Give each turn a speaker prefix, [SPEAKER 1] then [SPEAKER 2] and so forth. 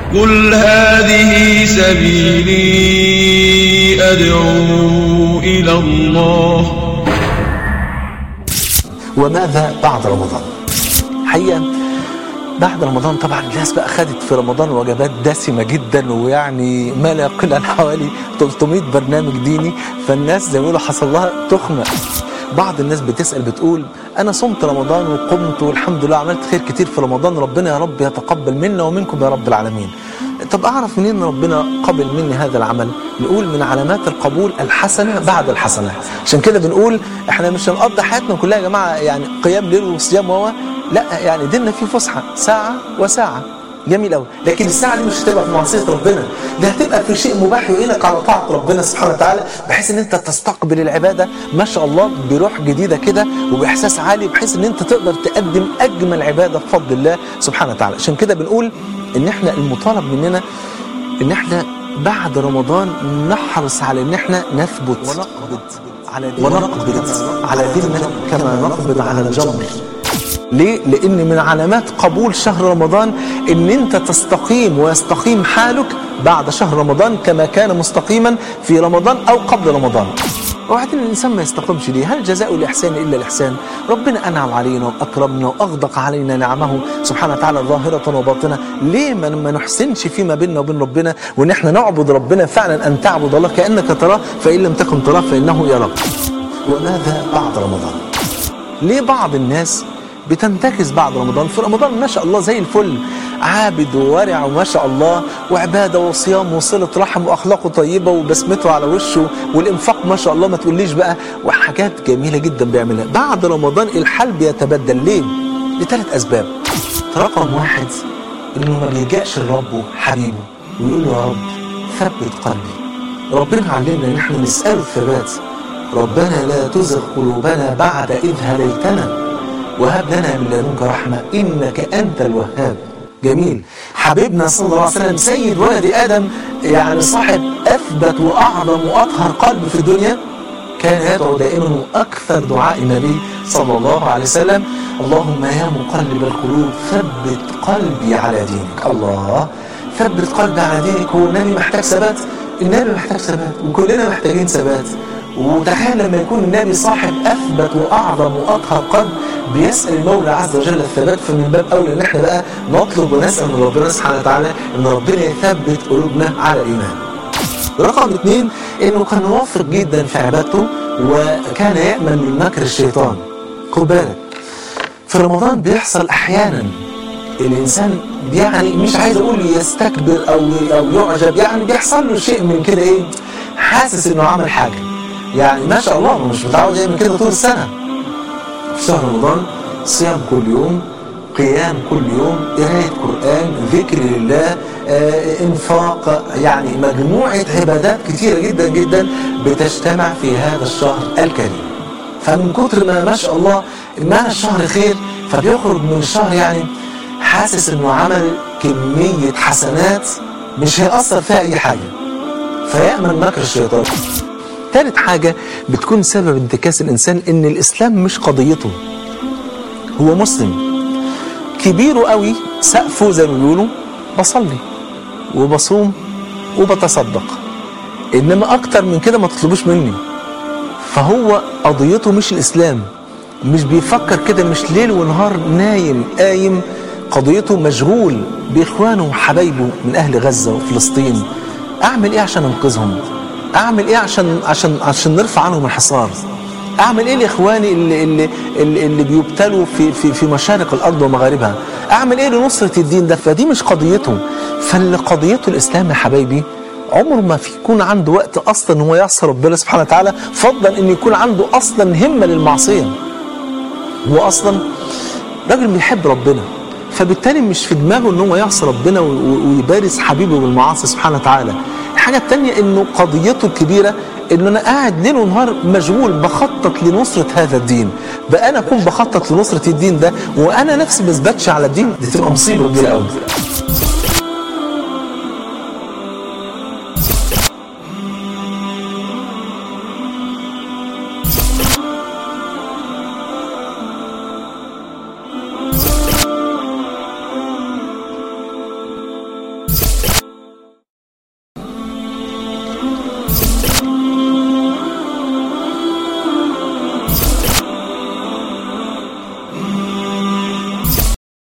[SPEAKER 1] قل هذه سبيلي أدعو إلى الله
[SPEAKER 2] وماذا بعد رمضان حقيقة بعد رمضان طبعا الناس بقى خدت في رمضان وجبات دسمة جدا ويعني ما لا يقل عن حوالي 300 برنامج ديني فالناس زي ما بيقولوا حصل لها تخمة بعض الناس بتسأل بتقول أنا صمت رمضان وقمت والحمد لله عملت خير كتير في رمضان ربنا يا رب يتقبل منا ومنكم يا رب العالمين طب أعرف منين إن ربنا قبل مني هذا العمل نقول من علامات القبول الحسنة بعد الحسنة عشان كده بنقول احنا مش هنقضي حياتنا كلها يا جماعة يعني قيام ليل وصيام و لا يعني ديننا فيه فسحة ساعة وساعة جميل قوي لكن الساعه دي مش هتبقى في معصيه ربنا ده هتبقى في شيء مباح يعينك على طاعه ربنا سبحانه وتعالى بحيث ان انت تستقبل العباده ما شاء الله بروح جديده كده وباحساس عالي بحيث ان انت تقدر تقدم اجمل عباده بفضل الله سبحانه وتعالى عشان كده بنقول ان احنا المطالب مننا ان احنا بعد رمضان نحرص على ان احنا نثبت ونقبض على ديننا ونقبض على ديننا كما نقبض على الجمر ليه؟ لأن من علامات قبول شهر رمضان إن أنت تستقيم ويستقيم حالك بعد شهر رمضان كما كان مستقيما في رمضان أو قبل رمضان. وبعدين الإنسان ما يستقيمش ليه؟ هل جزاء الإحسان إلا الإحسان؟ ربنا أنعم علينا وأكرمنا وأغدق علينا نعمه سبحانه وتعالى ظاهرة وباطنة، ليه ما ما نحسنش فيما بيننا وبين ربنا وإن إحنا نعبد ربنا فعلا أن تعبد الله كأنك تراه فإن لم تكن تراه فإنه يراك. وماذا بعد رمضان؟ ليه بعض الناس بتنتكس بعد رمضان في رمضان ما شاء الله زي الفل عابد وورع وما شاء الله وعبادة وصيام وصلة رحم وأخلاقه طيبة وبسمته على وشه والإنفاق ما شاء الله ما تقوليش بقى وحاجات جميلة جدا بيعملها بعد رمضان الحال بيتبدل ليه؟ لثلاث أسباب رقم واحد إنه ما بيلجأش لربه حبيبه ويقول له يا رب ثبت قلبي ربنا علمنا إن احنا نسأله الثبات ربنا لا تزغ قلوبنا بعد إذ هديتنا وهب لنا من لدنك رحمة إنك أنت الوهاب جميل حبيبنا صلى الله عليه وسلم سيد ولد آدم يعني صاحب أثبت وأعظم وأطهر قلب في الدنيا كان يدعو دائما وأكثر دعاء النبي صلى الله عليه وسلم اللهم يا مقلب القلوب ثبت قلبي على دينك الله ثبت قلبي على دينك هو النبي محتاج ثبات النبي محتاج ثبات وكلنا محتاجين ثبات وتخيل لما يكون النبي صاحب اثبت واعظم واطهر قلب بيسال المولى عز وجل الثبات فمن باب اولى ان احنا بقى نطلب ونسال من ربنا سبحانه وتعالى ان ربنا يثبت قلوبنا على الايمان. رقم اثنين انه كان موفق جدا في عبادته وكان يامن من مكر الشيطان. خد بالك في رمضان بيحصل احيانا الانسان يعني مش عايز اقول يستكبر او او يعجب يعني بيحصل له شيء من كده ايه حاسس انه عمل حاجه يعني ما شاء الله مش متعود يعمل كده طول السنه في شهر رمضان صيام كل يوم قيام كل يوم قرايه قران ذكر لله آه، انفاق يعني مجموعه عبادات كثيره جدا جدا بتجتمع في هذا الشهر الكريم فمن كتر ما ما شاء الله ما الشهر خير فبيخرج من الشهر يعني حاسس انه عمل كميه حسنات مش هيأثر فيها اي حاجه فيأمن مكر الشيطان ثالث حاجة بتكون سبب انتكاس الإنسان إن الإسلام مش قضيته هو مسلم كبيره قوي سقفه زي ما بيقولوا بصلي وبصوم وبتصدق إنما أكتر من كده ما تطلبوش مني فهو قضيته مش الإسلام مش بيفكر كده مش ليل ونهار نايم قايم قضيته مشغول بإخوانه وحبايبه من أهل غزة وفلسطين أعمل إيه عشان أنقذهم اعمل ايه عشان عشان عشان نرفع عنهم الحصار اعمل ايه لاخواني اللي اللي اللي, اللي بيبتلوا في في في مشارق الارض ومغاربها اعمل ايه لنصره الدين ده فدي مش قضيته فاللي قضيته الاسلام يا حبايبي عمره ما في يكون عنده وقت اصلا ان هو يعصي ربنا سبحانه وتعالى فضلا ان يكون عنده اصلا همه للمعصيه هو اصلا راجل بيحب ربنا فبالتالي مش في دماغه ان هو يعصي ربنا ويبارز حبيبه بالمعاصي سبحانه وتعالى الحاجة التانية انه قضيته الكبيرة ان انا قاعد ليل ونهار مشغول بخطط لنصرة هذا الدين بقى انا اكون بخطط لنصرة الدين ده وانا نفسي ما اثبتش على الدين دي تبقى مصيبة كبيرة قوي